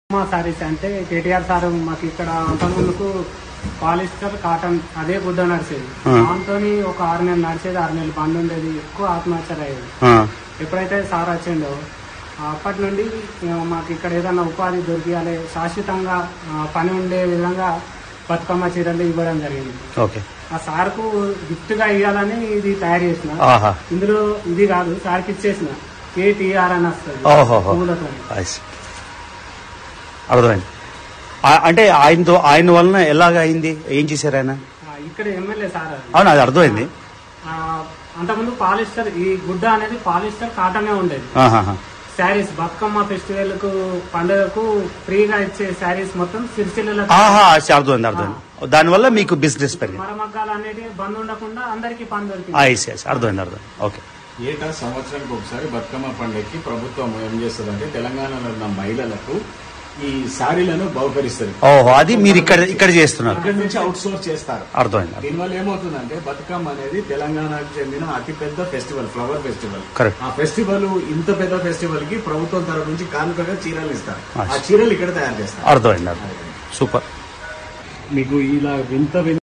మా సారీస్ అంటే కేటీఆర్ సార్ మాకు ఇక్కడ అంతకుముందుకు పాలిస్టర్ కాటన్ అదే గుడ్డ నడిచేది ఆ. దాంతో ఒక ఆరు నెలలు నడిచేది ఆరు నెలలు బంద్ ఉండేది ఎక్కువ ఆత్మహత్యలు అయ్యేది ఆ, ఎప్పుడైతే సార్ వచ్చిండో అప్పటి నుండి ఆ, మాకు ఇక్కడ ఏదైనా ఉపాధి దొరికియాలి శాశ్వతంగా ఆ, పని ఉండే విధంగా బతుకమ్మ చీరలు ఇవ్వడం జరిగింది ఓకే ఆ సార్కు గిఫ్ట్ గా ఇవ్వాలని ఇది తయారు చేసిన ఆహా ఇందులో ఇది కాదు సార్కి ఇచ్చేసిన కేటీఆర్ అని వస్తుంది ఓహోహో. పూలతో I see. అర్థమైంది ఆ- అంటే ఆయనతో ఆయన వలన ఎలాగ అయింది ఏం చేశారు ఆయన ఆ, ఇక్కడ ఎమ్మెల్యే సార్ అది. అవును అది అర్థమైంది ఆ, అంతకుముందు పాలిస్టర్ ఈ గుడ్డ అనేది పాలిస్టర్ కాటనే ఉండేది ఆహాహా. శారీస్ బతుకమ్మ ఫెస్టివల్ కు పండుగకు ఫ్రీగా ఇచ్చే శారీస్ మొత్తం సిరిసిల్ల ఆహా అది అర్థమైంది అర్థమైంది దానివల్ల మీకు బిజినెస్ పెరిగింది మరమగ్గాలు అనేటివి బంద్ ఉండకుండా అందరికి పని దొరికింది ఐసి ఐసి అర్థమైంది అర్థమైంది ఓకే ఏటా సంవత్సరానికి ఒకసారి బతుకమ్మ పండుగకి ప్రభుత్వం ఏం చేస్తుందంటే తెలంగాణలో ఉన్న మహిళలకు ఈ సారీలను బహుకరిస్తుంది ఓహో అది మీరు ఇక్కడ ఇక్కడ చేస్తున్నారు అక్కడి నుంచి అవుట్ సోర్స్ చేస్తారు అర్థమైంది దీనివల్ల ఏమవుతుందంటే బతుకమ్మ అనేది తెలంగాణకు చెందిన అతి పెద్ద ఫెస్టివల్ ఫ్లవర్ ఫెస్టివల్ Correct. ఆ ఫెస్టివల్ ఇంత పెద్ద ఫెస్టివల్ కి ప్రభుత్వం తరఫు నుంచి కానుకగా చీరలు ఇస్తారు Nice. ఆ చీరలు ఇక్కడ తయారు చేస్తారు అర్థమైంది అర్థమైంది సూపర్ మీకు ఇలా వింత వింత